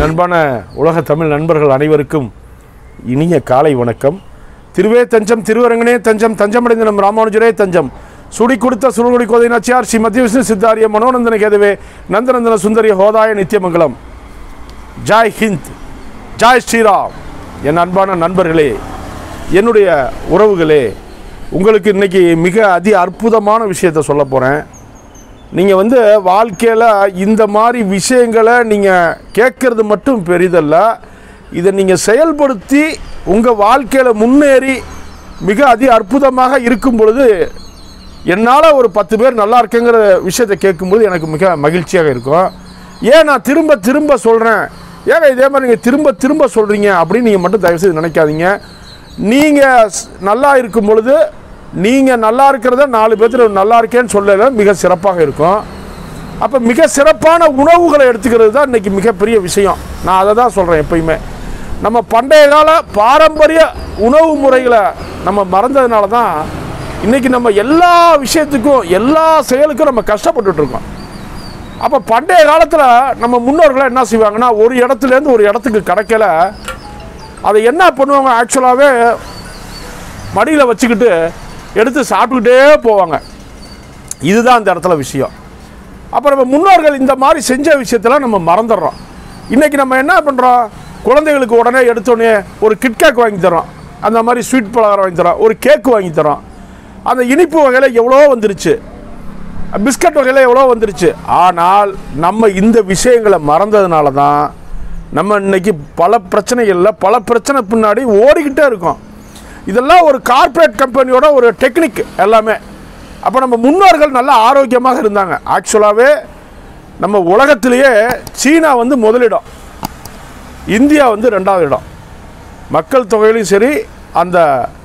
என் அன்பான உலக தமிழ் நண்பர்கள் அனைவருக்கும் இனிய காலை வணக்கம் திருவே தஞ்சம் திருவரங்கனே தஞ்சம் தஞ்சமடைந்த நம் ராமானுஜரே தஞ்சம் சுடி கொடுத்த சுருகுடி கோதை நாச்சியார் ஸ்ரீ மத்திய விஷ்ணு சித்தாரிய மனோநந்தன கேதுவே நந்தநந்தன சுந்தரிய ஹோதாய நித்தியமங்கலம் ஜாய் ஹிந்த் ஜாய் ஸ்ரீராம் என் அன்பான நண்பர்களே என்னுடைய உறவுகளே உங்களுக்கு இன்னைக்கு மிக அதி அற்புதமான விஷயத்தை சொல்ல போகிறேன் நீங்கள் வந்து வாழ்க்கையில் இந்த மாதிரி விஷயங்களை நீங்கள் கேட்கறது மட்டும் பெரிதல்ல இதை நீங்கள் செயல்படுத்தி உங்கள் வாழ்க்கையில் முன்னேறி மிக அதி அற்புதமாக இருக்கும் பொழுது என்னால் ஒரு பத்து பேர் நல்லா இருக்குங்கிற விஷயத்தை கேட்கும்போது எனக்கு மிக மகிழ்ச்சியாக இருக்கும் ஏன் நான் திரும்ப திரும்ப சொல்கிறேன் ஏங்க இதே மாதிரி நீங்கள் திரும்ப திரும்ப சொல்கிறீங்க அப்படின்னு நீங்கள் மட்டும் தயவுசெய்து நினைக்காதீங்க நீங்கள் நல்லா இருக்கும் பொழுது நீங்கள் நல்லா இருக்கிறத நாலு பேர்த்துல நல்லா இருக்கேன்னு சொல்லல மிக சிறப்பாக இருக்கும் அப்போ மிக சிறப்பான உணவுகளை எடுத்துக்கிறது தான் இன்றைக்கி மிகப்பெரிய விஷயம் நான் அதை தான் சொல்கிறேன் எப்பயுமே நம்ம பண்டைய கால பாரம்பரிய உணவு முறைகளை நம்ம மறந்ததுனால தான் இன்றைக்கி நம்ம எல்லா விஷயத்துக்கும் எல்லா செயலுக்கும் நம்ம கஷ்டப்பட்டுட்டு இருக்கோம் அப்போ பண்டைய காலத்தில் நம்ம முன்னோர்கள் என்ன செய்வாங்கன்னா ஒரு இடத்துலேருந்து ஒரு இடத்துக்கு கிடைக்கல அதை என்ன பண்ணுவாங்க ஆக்சுவலாகவே மடியில் வச்சுக்கிட்டு எடுத்து சாப்பிட்டுக்கிட்டே போவாங்க இதுதான் அந்த இடத்துல விஷயம் அப்போ நம்ம முன்னோர்கள் இந்த மாதிரி செஞ்ச விஷயத்தெல்லாம் நம்ம மறந்துடுறோம் இன்றைக்கி நம்ம என்ன பண்ணுறோம் குழந்தைகளுக்கு உடனே எடுத்தோடனே ஒரு கிட்கேக் வாங்கி தரோம் அந்த மாதிரி ஸ்வீட் பலகாரம் வாங்கி தரோம் ஒரு கேக்கு வாங்கி தரோம் அந்த இனிப்பு வகையில் எவ்வளோ வந்துருச்சு பிஸ்கட் வகையில் எவ்வளோ வந்துருச்சு ஆனால் நம்ம இந்த விஷயங்களை மறந்ததுனால தான் நம்ம இன்னைக்கு பல பிரச்சனைகளில் பல பிரச்சனை பின்னாடி ஓடிக்கிட்டே இருக்கோம் இதெல்லாம் ஒரு கார்ப்பரேட் கம்பெனியோட ஒரு டெக்னிக் எல்லாமே அப்போ நம்ம முன்னோர்கள் நல்ல ஆரோக்கியமாக இருந்தாங்க ஆக்சுவலாகவே நம்ம உலகத்திலேயே சீனா வந்து முதலிடம் இந்தியா வந்து ரெண்டாவது இடம் மக்கள் தொகையிலையும் சரி அந்த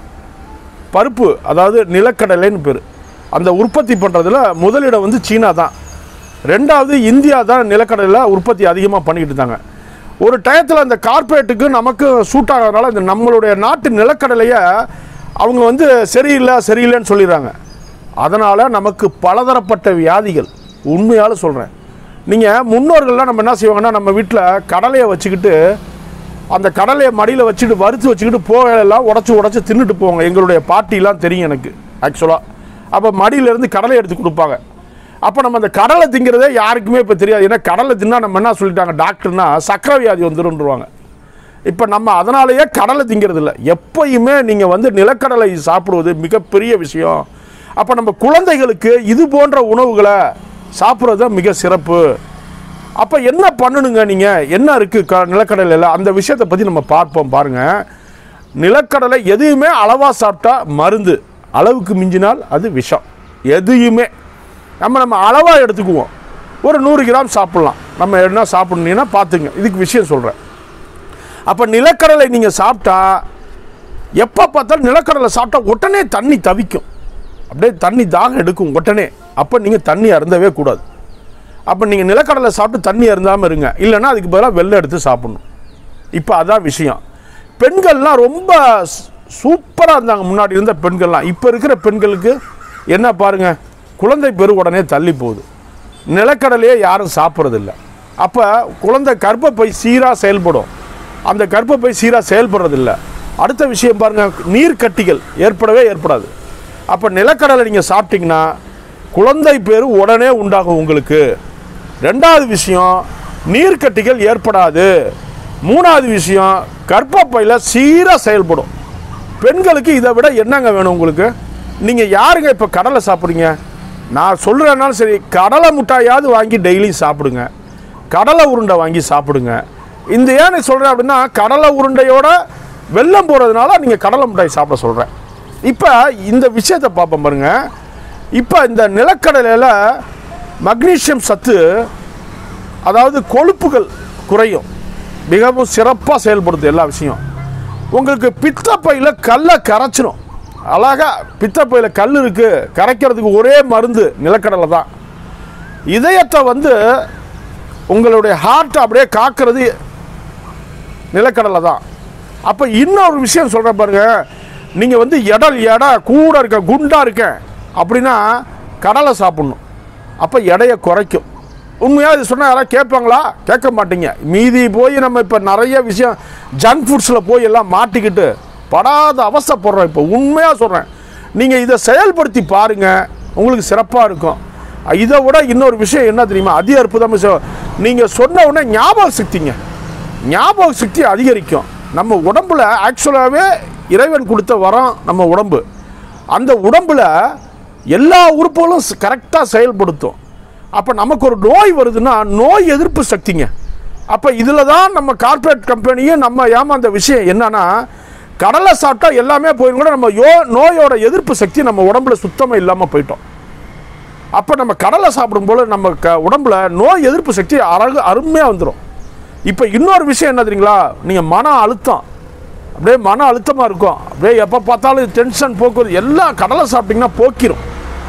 பருப்பு அதாவது நிலக்கடலைன்னு பேர் அந்த உற்பத்தி பண்ணுறதுல முதலிடம் வந்து சீனா தான் ரெண்டாவது இந்தியா தான் நிலக்கடலையில் உற்பத்தி அதிகமாக பண்ணிக்கிட்டு இருந்தாங்க ஒரு டயத்தில் அந்த கார்ப்பரேட்டுக்கு நமக்கு சூட் ஆகிறதுனால இந்த நம்மளுடைய நாட்டு நிலக்கடலையை அவங்க வந்து சரியில்லை சரியில்லைன்னு சொல்லிடுறாங்க அதனால் நமக்கு பலதரப்பட்ட வியாதிகள் உண்மையால் சொல்கிறேன் நீங்கள் முன்னோர்கள்லாம் நம்ம என்ன செய்வாங்கன்னா நம்ம வீட்டில் கடலையை வச்சுக்கிட்டு அந்த கடலையை மடியில் வச்சுட்டு வறுத்து வச்சுக்கிட்டு போகையெல்லாம் உடச்சி உடச்சி தின்னுட்டு போவாங்க எங்களுடைய பாட்டிலாம் தெரியும் எனக்கு ஆக்சுவலாக அப்போ மடியிலேருந்து கடலை எடுத்து கொடுப்பாங்க அப்போ நம்ம அந்த கடலை திங்கிறதே யாருக்குமே இப்போ தெரியாது ஏன்னா கடலை தின்னா நம்ம என்ன சொல்லிட்டாங்க டாக்டர்னா சக்கரை வியாதி வந்துருன்றுவாங்க இப்போ நம்ம அதனாலேயே கடலை திங்கிறது இல்லை எப்பயுமே நீங்கள் வந்து நிலக்கடலை சாப்பிடுவது மிகப்பெரிய விஷயம் அப்போ நம்ம குழந்தைகளுக்கு இது போன்ற உணவுகளை சாப்பிட்றது தான் மிக சிறப்பு அப்போ என்ன பண்ணணுங்க நீங்கள் என்ன இருக்குது க நிலக்கடலையில் அந்த விஷயத்தை பற்றி நம்ம பார்ப்போம் பாருங்கள் நிலக்கடலை எதையுமே அளவாக சாப்பிட்டா மருந்து அளவுக்கு மிஞ்சினால் அது விஷம் எதையுமே நம்ம நம்ம அளவாக எடுத்துக்குவோம் ஒரு நூறு கிராம் சாப்பிட்லாம் நம்ம என்ன சாப்பிட்ணுன்னா பார்த்துங்க இதுக்கு விஷயம் சொல்கிறேன் அப்போ நிலக்கடலை நீங்கள் சாப்பிட்டா எப்போ பார்த்தாலும் நிலக்கடலை சாப்பிட்டா உடனே தண்ணி தவிக்கும் அப்படியே தண்ணி தாகம் எடுக்கும் உடனே அப்போ நீங்கள் தண்ணி அருந்தவே கூடாது அப்போ நீங்கள் நிலக்கடலை சாப்பிட்டு தண்ணி அருந்தாமல் இருங்க இல்லைன்னா அதுக்கு பதிலாக வெள்ளை எடுத்து சாப்பிடணும் இப்போ அதான் விஷயம் பெண்கள்லாம் ரொம்ப சூப்பராக இருந்தாங்க முன்னாடி இருந்த பெண்கள்லாம் இப்போ இருக்கிற பெண்களுக்கு என்ன பாருங்க குழந்தை பெரு உடனே தள்ளி போகுது நிலக்கடலையே யாரும் சாப்பிட்றதில்ல அப்போ குழந்தை கர்ப்பப்பை சீராக செயல்படும் அந்த கர்ப்பப்பை சீராக செயல்படுறதில்ல அடுத்த விஷயம் பாருங்கள் நீர்க்கட்டிகள் ஏற்படவே ஏற்படாது அப்போ நிலக்கடலை நீங்கள் சாப்பிட்டீங்கன்னா குழந்தை பேர் உடனே உண்டாகும் உங்களுக்கு ரெண்டாவது விஷயம் நீர்க்கட்டிகள் ஏற்படாது மூணாவது விஷயம் கர்ப்பப்பையில் சீராக செயல்படும் பெண்களுக்கு இதை விட என்னங்க வேணும் உங்களுக்கு நீங்கள் யாருங்க இப்போ கடலை சாப்பிட்றீங்க நான் சொல்கிறேன்னாலும் சரி கடலை மிட்டாயாவது வாங்கி டெய்லி சாப்பிடுங்க கடலை உருண்டை வாங்கி சாப்பிடுங்க இந்த ஏன் சொல்கிறேன் அப்படின்னா கடலை உருண்டையோட வெல்லம் போகிறதுனால நீங்கள் கடலை மிட்டாய் சாப்பிட சொல்கிறேன் இப்போ இந்த விஷயத்தை பார்ப்போம் பாருங்க இப்போ இந்த நிலக்கடலையில் மக்னீசியம் சத்து அதாவது கொழுப்புகள் குறையும் மிகவும் சிறப்பாக செயல்படுது எல்லா விஷயம் உங்களுக்கு பித்தப்பையில் கல்லை கரைச்சிரும் அழகா பித்தப்பையில் கல் இருக்குது கரைக்கிறதுக்கு ஒரே மருந்து நிலக்கடலை தான் இதயத்தை வந்து உங்களுடைய ஹார்ட்டை அப்படியே காக்கிறது நிலக்கடலை தான் அப்போ இன்னொரு விஷயம் சொல்கிறேன் பாருங்க நீங்கள் வந்து எடல் எடை கூட இருக்க குண்டாக இருக்கேன் அப்படின்னா கடலை சாப்பிட்ணும் அப்போ எடையை குறைக்கும் உண்மையாக இது சொன்னால் யாராவது கேட்பாங்களா கேட்க மாட்டீங்க மீதி போய் நம்ம இப்போ நிறைய விஷயம் ஜங்க் ஃபுட்ஸில் போய் எல்லாம் மாட்டிக்கிட்டு படாத அவஸ்தைப்படுறோம் இப்போ உண்மையாக சொல்கிறேன் நீங்கள் இதை செயல்படுத்தி பாருங்கள் உங்களுக்கு சிறப்பாக இருக்கும் இதை விட இன்னொரு விஷயம் என்ன தெரியுமா அதி அற்புதம் நீங்கள் சொன்ன உடனே ஞாபக சக்திங்க ஞாபக சக்தி அதிகரிக்கும் நம்ம உடம்புல ஆக்சுவலாகவே இறைவன் கொடுத்த வரம் நம்ம உடம்பு அந்த உடம்புல எல்லா உறுப்புகளும் கரெக்டாக செயல்படுத்தும் அப்போ நமக்கு ஒரு நோய் வருதுன்னா நோய் எதிர்ப்பு சக்திங்க அப்போ இதில் தான் நம்ம கார்ப்பரேட் கம்பெனியும் நம்ம ஏமாந்த விஷயம் என்னன்னா கடலை சாப்பிட்டா எல்லாமே போயிடும் கூட நம்ம யோ நோயோட எதிர்ப்பு சக்தி நம்ம உடம்புல சுத்தமாக இல்லாமல் போயிட்டோம் அப்போ நம்ம கடலை சாப்பிடும்போது நம்ம க உடம்புல நோய் எதிர்ப்பு சக்தி அழகு அருமையாக வந்துடும் இப்போ இன்னொரு விஷயம் என்ன தெரியுங்களா நீங்கள் மன அழுத்தம் அப்படியே மன அழுத்தமாக இருக்கும் அப்படியே எப்போ பார்த்தாலும் டென்ஷன் போக்குவது எல்லாம் கடலை சாப்பிட்டிங்கன்னா போக்கிரும்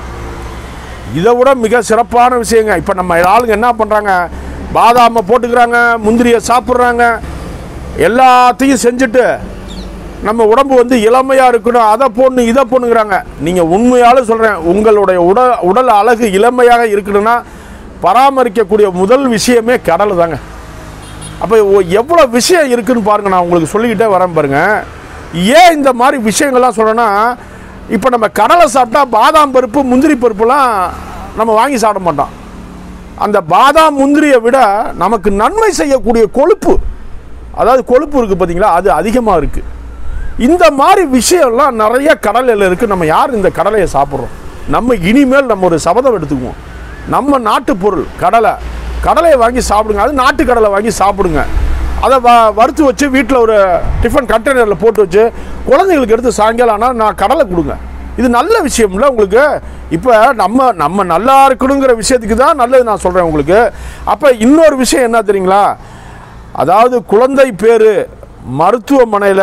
இதை விட மிக சிறப்பான விஷயங்க இப்போ நம்ம ஆளுங்க என்ன பண்ணுறாங்க பாதாமை போட்டுக்கிறாங்க முந்திரியை சாப்பிட்றாங்க எல்லாத்தையும் செஞ்சுட்டு நம்ம உடம்பு வந்து இளமையாக இருக்கணும் அதை போடணும் இதை போடணுங்கிறாங்க நீங்கள் உண்மையால சொல்கிறேன் உங்களுடைய உடல் உடல் அழகு இளமையாக இருக்கணும்னா பராமரிக்கக்கூடிய முதல் விஷயமே கடல் தாங்க அப்போ எவ்வளோ விஷயம் இருக்குன்னு பாருங்க நான் உங்களுக்கு சொல்லிக்கிட்டே வரேன் பாருங்க ஏன் இந்த மாதிரி விஷயங்கள்லாம் சொல்கிறேன்னா இப்போ நம்ம கடலை சாப்பிட்டா பாதாம் பருப்பு முந்திரி பருப்புலாம் நம்ம வாங்கி சாப்பிட மாட்டோம் அந்த பாதாம் முந்திரியை விட நமக்கு நன்மை செய்யக்கூடிய கொழுப்பு அதாவது கொழுப்பு இருக்குது பார்த்தீங்களா அது அதிகமாக இருக்குது இந்த மாதிரி விஷயம்லாம் நிறைய கடலையில் இருக்குது நம்ம யார் இந்த கடலையை சாப்பிட்றோம் நம்ம இனிமேல் நம்ம ஒரு சபதம் எடுத்துக்குவோம் நம்ம நாட்டு பொருள் கடலை கடலையை வாங்கி சாப்பிடுங்க அது நாட்டு கடலை வாங்கி சாப்பிடுங்க அதை வ வறுத்து வச்சு வீட்டில் ஒரு டிஃபன் கண்டெய்னரில் போட்டு வச்சு குழந்தைங்களுக்கு எடுத்து சாயங்காலம் ஆனால் நான் கடலை கொடுங்க இது நல்ல விஷயம்ல உங்களுக்கு இப்போ நம்ம நம்ம நல்லா இருக்கணுங்கிற விஷயத்துக்கு தான் நல்லது நான் சொல்கிறேன் உங்களுக்கு அப்போ இன்னொரு விஷயம் என்ன தெரியுங்களா அதாவது குழந்தை பேர் மருத்துவமனையில்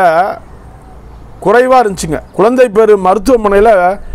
குறைவாக இருந்துச்சுங்க குழந்தை பேர் மருத்துவமனையில்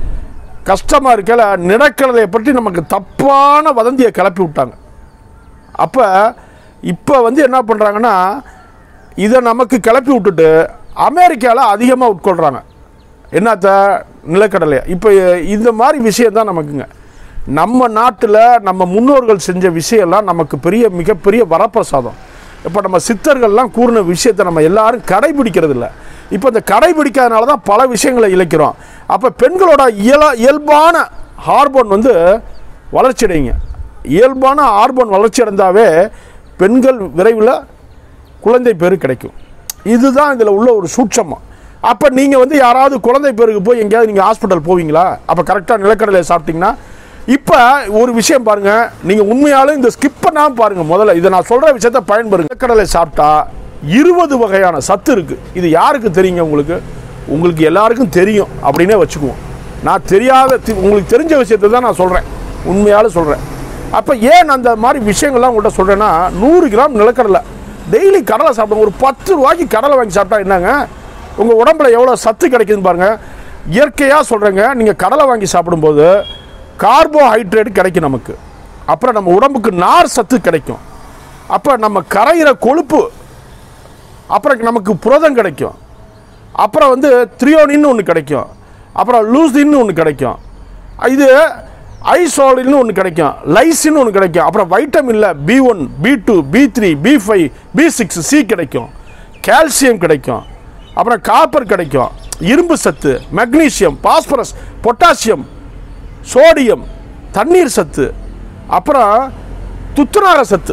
கஷ்டமாக இருக்கல நிலக்கடலையை பற்றி நமக்கு தப்பான வதந்தியை கிளப்பி விட்டாங்க அப்போ இப்போ வந்து என்ன பண்ணுறாங்கன்னா இதை நமக்கு கிளப்பி விட்டுட்டு அமெரிக்காவில் அதிகமாக உட்கொள்கிறாங்க என்னத்த நிலக்கடலையை இப்போ இந்த மாதிரி விஷயம் தான் நமக்குங்க நம்ம நாட்டில் நம்ம முன்னோர்கள் செஞ்ச விஷயம்லாம் நமக்கு பெரிய மிகப்பெரிய வரப்பிரசாதம் இப்போ நம்ம சித்தர்கள்லாம் கூறின விஷயத்தை நம்ம எல்லாரும் கடைபிடிக்கிறது இல்லை இப்போ இந்த கடைபிடிக்காதனால தான் பல விஷயங்களை இழைக்கிறோம் அப்போ பெண்களோட இயல இயல்பான ஹார்மோன் வந்து வளர்ச்சி அடையுங்க இயல்பான ஹார்மோன் வளர்ச்சி அடைந்தாவே பெண்கள் விரைவில் குழந்தை பேரு கிடைக்கும் இதுதான் இதில் உள்ள ஒரு சூட்சமாக அப்போ நீங்கள் வந்து யாராவது குழந்தை பேருக்கு போய் எங்கேயாவது நீங்கள் ஹாஸ்பிட்டல் போவீங்களா அப்போ கரெக்டாக நிலக்கடலை சாப்பிட்டீங்கன்னா இப்போ ஒரு விஷயம் பாருங்கள் நீங்கள் உண்மையாலும் இந்த ஸ்கிப் பண்ணாமல் பாருங்கள் முதல்ல இதை நான் சொல்கிற விஷயத்த பயன்படுங்க நிலக்கடலை சாப்பிட்டா இருபது வகையான சத்து இருக்குது இது யாருக்கு தெரியுங்க உங்களுக்கு உங்களுக்கு எல்லாருக்கும் தெரியும் அப்படின்னே வச்சுக்குவோம் நான் தெரியாத தி- உங்களுக்கு தெரிஞ்ச விஷயத்தை தான் நான் சொல்கிறேன் உண்மையாலும் சொல்கிறேன் அப்போ ஏன் அந்த மாதிரி விஷயங்கள்லாம் உங்கள்கிட்ட சொல்கிறேன்னா நூறு கிராம் நிலக்கடலை டெய்லி கடலை சாப்பிடுங்க ஒரு பத்து ரூபாய்க்கு கடலை வாங்கி சாப்பிட்டா என்னங்க உங்கள் உடம்புல எவ்வளோ சத்து கிடைக்குதுன்னு பாருங்கள் இயற்கையாக சொல்கிறேங்க நீங்கள் கடலை வாங்கி சாப்பிடும்போது கார்போஹைட்ரேட் கிடைக்கும் நமக்கு அப்புறம் நம்ம உடம்புக்கு நார் சத்து கிடைக்கும் அப்போ நம்ம கரையிற கொழுப்பு அப்புறம் நமக்கு புரதம் கிடைக்கும் அப்புறம் வந்து த்ரியோனின்னு ஒன்று கிடைக்கும் அப்புறம் லூசின்னு ஒன்று கிடைக்கும் இது ஐசோலின்னு ஒன்று கிடைக்கும் லைசின்னு ஒன்று கிடைக்கும் அப்புறம் வைட்டமின்ல B one B two B three B five B six C கிடைக்கும் கால்சியம் கிடைக்கும் அப்புறம் காப்பர் கிடைக்கும் இரும்பு சத்து மெக்னீசியம் பாஸ்பரஸ் பொட்டாசியம் சோடியம் தண்ணீர் சத்து அப்புறம் துத்தநாக சத்து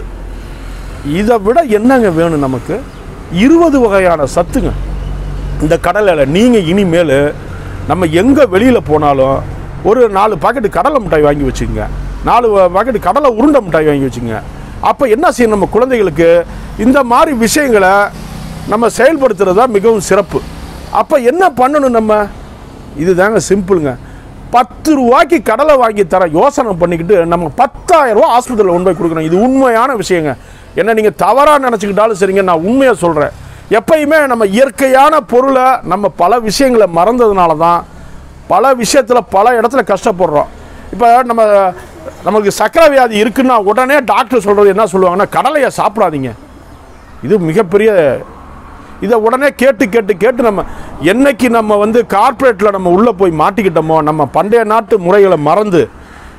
இதை விட என்னங்க வேணும் நமக்கு இருபது வகையான சத்துங்க இந்த கடலையில் நீங்கள் இனிமேல் நம்ம எங்கே வெளியில் போனாலும் ஒரு நாலு பாக்கெட்டு கடலை மிட்டாய் வாங்கி வச்சுக்கோங்க நாலு பாக்கெட்டு கடலை உருண்டை மிட்டாய் வாங்கி வச்சுங்க அப்போ என்ன செய்யணும் நம்ம குழந்தைகளுக்கு இந்த மாதிரி விஷயங்களை நம்ம செயல்படுத்துறது தான் மிகவும் சிறப்பு அப்போ என்ன பண்ணணும் நம்ம இதுதாங்க சிம்பிளுங்க பத்து ரூபாய்க்கு கடலை வாங்கி தர யோசனை பண்ணிக்கிட்டு நம்ம பத்தாயிரம் ரூபா ஹாஸ்பிட்டலில் கொண்டு போய் கொடுக்கணும் இது உண்மையான விஷயங்க என்ன நீங்கள் தவறாக நினச்சிக்கிட்டாலும் சரிங்க நான் உண்மையாக சொல்கிறேன் எப்பயுமே நம்ம இயற்கையான பொருளை நம்ம பல விஷயங்களை மறந்ததுனால தான் பல விஷயத்தில் பல இடத்துல கஷ்டப்படுறோம் இப்போ நம்ம நமக்கு சக்கரை வியாதி இருக்குன்னா உடனே டாக்டர் சொல்கிறது என்ன சொல்லுவாங்கன்னா கடலையை சாப்பிடாதீங்க இது மிகப்பெரிய இதை உடனே கேட்டு கேட்டு கேட்டு நம்ம என்னைக்கு நம்ம வந்து கார்ப்பரேட்டில் நம்ம உள்ளே போய் மாட்டிக்கிட்டோமோ நம்ம பண்டைய நாட்டு முறைகளை மறந்து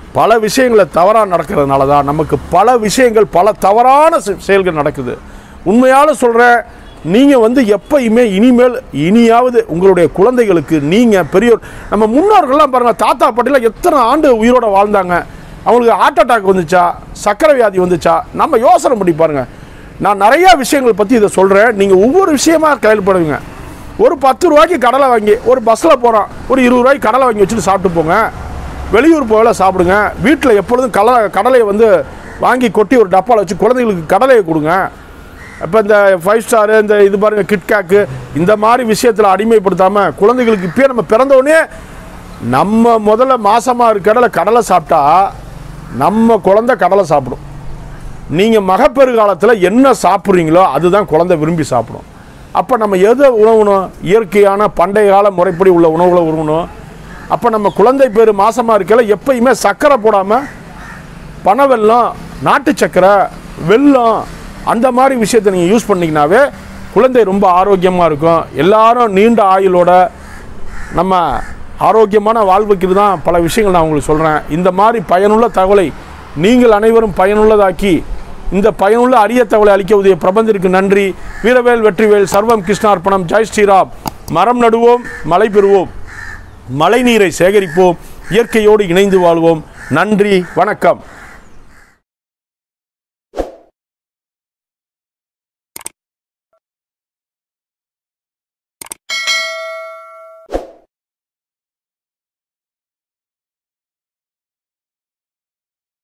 பல விஷயங்களை தவறாக நடக்கிறதுனால தான் நமக்கு பல விஷயங்கள் பல தவறான செ- செயல்கள் நடக்குது உண்மையால சொல்கிறேன் நீங்கள் வந்து எப்பயுமே இனிமேல் இனியாவது உங்களுடைய குழந்தைகளுக்கு நீங்கள் பெரியோர் நம்ம முன்னோர்கள்லாம் பாருங்கள் தாத்தா பாட்டிலாம் எத்தனை ஆண்டு உயிரோட வாழ்ந்தாங்க அவங்களுக்கு ஹார்ட் அட்டாக் வந்துச்சா சக்கரை வியாதி வந்துச்சா நம்ம யோசனை பண்ணி பாருங்க நான் நிறையா விஷயங்கள் பற்றி இதை சொல்கிறேன் நீங்கள் ஒவ்வொரு விஷயமா செயல்படுவீங்க ஒரு பத்து ரூபாய்க்கு கடலை வாங்கி ஒரு பஸ்ஸில் போகிறோம் ஒரு இருபது ரூபாய்க்கு கடலை வாங்கி வச்சுட்டு சாப்பிட்டு போங்க வெளியூர் போகல சாப்பிடுங்க வீட்டில் எப்பொழுதும் கடலை கடலையை வந்து வாங்கி கொட்டி ஒரு டப்பாவில் வச்சு குழந்தைகளுக்கு கடலையை கொடுங்க இப்போ இந்த ஃபைவ் ஸ்டாரு இந்த இது பாருங்க கிட்கேக்கு இந்த மாதிரி விஷயத்தில் அடிமைப்படுத்தாமல் குழந்தைகளுக்கு இப்பயே நம்ம பிறந்த உடனே நம்ம முதல்ல மாசமாக இருக்கடலை கடலை சாப்பிட்டா நம்ம குழந்தை கடலை சாப்பிடும் நீங்கள் மகப்பேறு காலத்தில் என்ன சாப்பிட்றீங்களோ அதுதான் குழந்தை விரும்பி சாப்பிடும் அப்போ நம்ம எதை உணவணும் இயற்கையான பண்டைய கால முறைப்படி உள்ள உணவுகளை உணவணும் அப்போ நம்ம குழந்தை பேர் மாசமாக இருக்கல எப்பயுமே சர்க்கரை போடாமல் பனை வெல்லம் நாட்டு சக்கரை வெல்லம் அந்த மாதிரி விஷயத்தை நீங்கள் யூஸ் பண்ணிங்கனாவே குழந்தை ரொம்ப ஆரோக்கியமாக இருக்கும் எல்லாரும் நீண்ட ஆயுளோட நம்ம ஆரோக்கியமான வாழ்வுக்கு தான் பல விஷயங்கள் நான் உங்களுக்கு சொல்கிறேன் இந்த மாதிரி பயனுள்ள தகவலை நீங்கள் அனைவரும் பயனுள்ளதாக்கி இந்த பயனுள்ள அரிய தகவலை அளிக்க உதவிய பிரபந்திற்கு நன்றி வீரவேல் வெற்றிவேல் சர்வம் கிருஷ்ணார்ப்பணம் ஜெய் ஸ்ரீராம் மரம் நடுவோம் மழை பெறுவோம் மழைநீரை சேகரிப்போம் இயற்கையோடு இணைந்து வாழ்வோம் நன்றி வணக்கம்